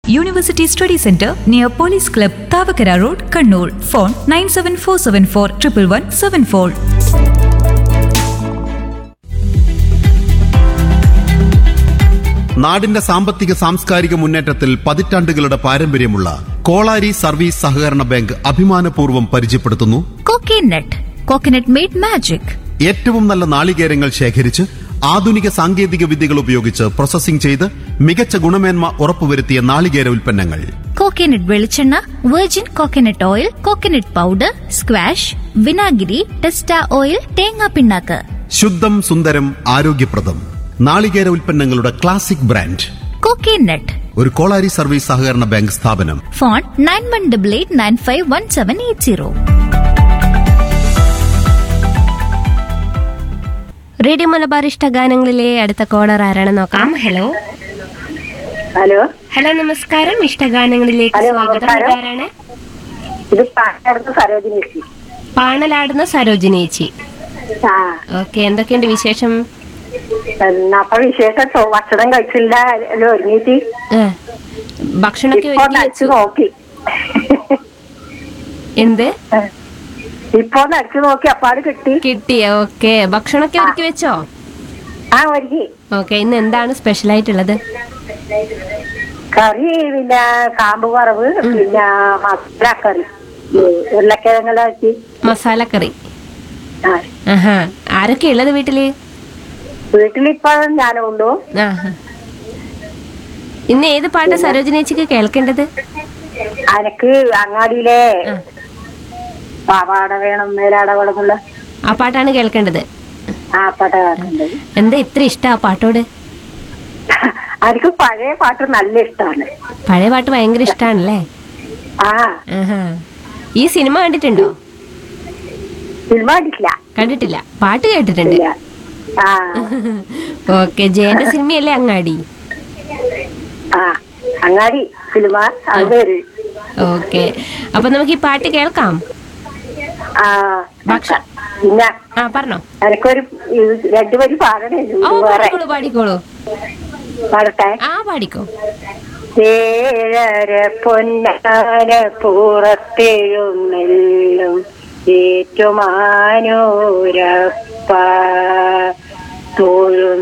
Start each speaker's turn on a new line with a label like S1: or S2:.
S1: University study centre near police club Thavakkara road Kannur phone nine seven four seven four triple one seven four
S2: നാടിന്റെ സാമ്പത്തിക സാംസ്കാരിക മുന്നേറ്റത്തിൽ പതിറ്റാണ്ടുകളുടെ പാരമ്പര്യമുള്ള കോളാരി സർവീസ് സഹകരണ ബാങ്ക് അഭിമാനപൂർവ്വം പരിചയപ്പെടുത്തുന്നു
S1: കോക്കനട്ട് കോക്കനട്ട് മെയ്ഡ് മാജിക്
S2: ഏറ്റവും നല്ല നാളികേരങ്ങൾ ശേഖരിച്ച് ആധുനിക സാങ്കേതിക വിദ്യകൾ ഉപയോഗിച്ച് പ്രോസസ്സിംഗ് ചെയ്ത് മികച്ച ഗുണമേന്മ ഉറപ്പുവരുത്തിയ നാളികേര ഉൽപ്പന്നങ്ങൾ
S3: കോക്കനട്ട് വെളിച്ചെണ്ണ virgin coconut oil coconut powder squash വിനാഗിരി ടെസ്റ്റ ഓയിൽ തേങ്ങാ പിണ്ണാക്ക്
S2: ശുദ്ധം സുന്ദരം ആരോഗ്യപ്രദം നാളികേര ഉൽപ്പന്നങ്ങളുടെ ക്ലാസിക് ബ്രാൻഡ്
S3: കോക്കനട്ട്
S2: ഒരു കോളാരി സർവീസ് സഹകരണ ബാങ്ക് സ്ഥാപനം
S3: phone nine one double eight nine five one seven eight zero
S4: radio Malabar ഇഷ്ട ഗാനങ്ങളിലെ അടുത്ത കോളർ ആരാണ് നോക്കാം ഹലോ
S5: ഹലോ
S4: ഹലോ നമസ്കാരം ഇഷ്ടഗാനങ്ങളിലേക്ക്
S5: ഹലോ,
S4: സ്വാഗതം
S5: നമസ്കാരം.
S4: ഇതാരാണ്
S5: ഇത് പാട്ടടുത്ത് സരോജിനി ചേച്ചി.
S4: പാണലാടുന്ന സരോജിനി ചേച്ചി
S5: ആ
S4: ഓക്കെ എന്തൊക്കെയുണ്ട് വിശേഷം
S5: എന്നാ അപ്പൊ വിശേഷം ചോ- ഭക്ഷണം കഴിച്ചില്ല എല്ലാം ഒരുങ്ങിയിട്ട്
S4: ഏ, ഭക്ഷണമൊക്കെ
S5: ഇപ്പൊ
S4: ഒരുക്കി
S5: നടിച്ചു
S4: വെച്ചു
S5: നോക്കി
S4: എന്ത്
S5: ഇപ്പൊ നടിച്ചു നോക്കി അപ്പാട് കിട്ടി
S4: കിട്ടിയ ഓക്കെ ഭക്ഷണമൊക്കെ ഒരുക്കി വെച്ചോ
S5: ആ ഒരുങ്ങി
S4: ഓക്കെ ഇന്ന് എന്താണ് സ്പെഷ്യൽ ആയിട്ടുള്ളത്
S5: കറി പിന്നെ കാമ്പ് വറവ് പിന്നെ മസാല കറി ഉരുളക്കിഴങ്ങെല്ലാം വെച്ച്
S4: മസാലക്കറി
S5: ആ
S4: ആഹാ ആരൊക്കെ ഉള്ളത് വീട്ടില്
S5: വീട്ടിലിപ്പോ ഞാനുള്ളൂ
S4: ആഹാ ഇന്ന് ഏത് പാട്ട് സരോജിനി ചേച്ചിക്ക് കേൾക്കേണ്ടത്
S5: അനക്ക് അങ്ങാടിയിലെ
S4: ആ.
S5: പാവാട വേണം മേലാട വേണമെന്നുള്ള
S4: ആ പാട്ടാണ് കേൾക്കേണ്ടത്
S5: ആ പാട്ട കേൾക്കുന്നത്
S4: എന്താ ഇത്ര ഇഷ്ടം ആ പാട്ടോട്
S5: എനിക്ക് പഴയ പാട്ട് നല്ല ഇഷ്ടമാണ്
S4: പഴയ പാട്ട് ഭയങ്കര ഇഷ്ടമാണല്ലേ
S5: ആ
S4: ആഹാ. ഈ സിനിമ കണ്ടിട്ടുണ്ടോ
S5: സിനിമ കണ്ടിട്ടില്ല
S4: കണ്ടിട്ടില്ല പാട്ട് കേട്ടിട്ടുണ്ട്
S5: ഇല്ല ആ
S4: ഓക്കെ ജയന്റെ സിനിമയല്ലേ അങ്ങാടി
S5: ആ അങ്ങാടി സിനിമ അത് വരും
S4: ഓക്കെ അപ്പൊ നമുക്ക് ഈ പാട്ട് കേൾക്കാം
S5: ആ
S4: ഭക്ഷ-
S5: പിന്നെ
S4: ആ പറഞ്ഞോ
S5: എനിക്കൊരു ഇത് രണ്ടുപേരും പാടണേ
S4: ഓ
S5: വേറെ
S4: പാടിക്കോളൂ പാടിക്കോളൂ
S5: പാടട്ടെ
S4: ആ പാടിക്കോ
S5: ഏഴര പൊന്നാന പുറത്തെഴുന്നെല്ലും ഏറ്റുമാനൂരപ്പ തോഴും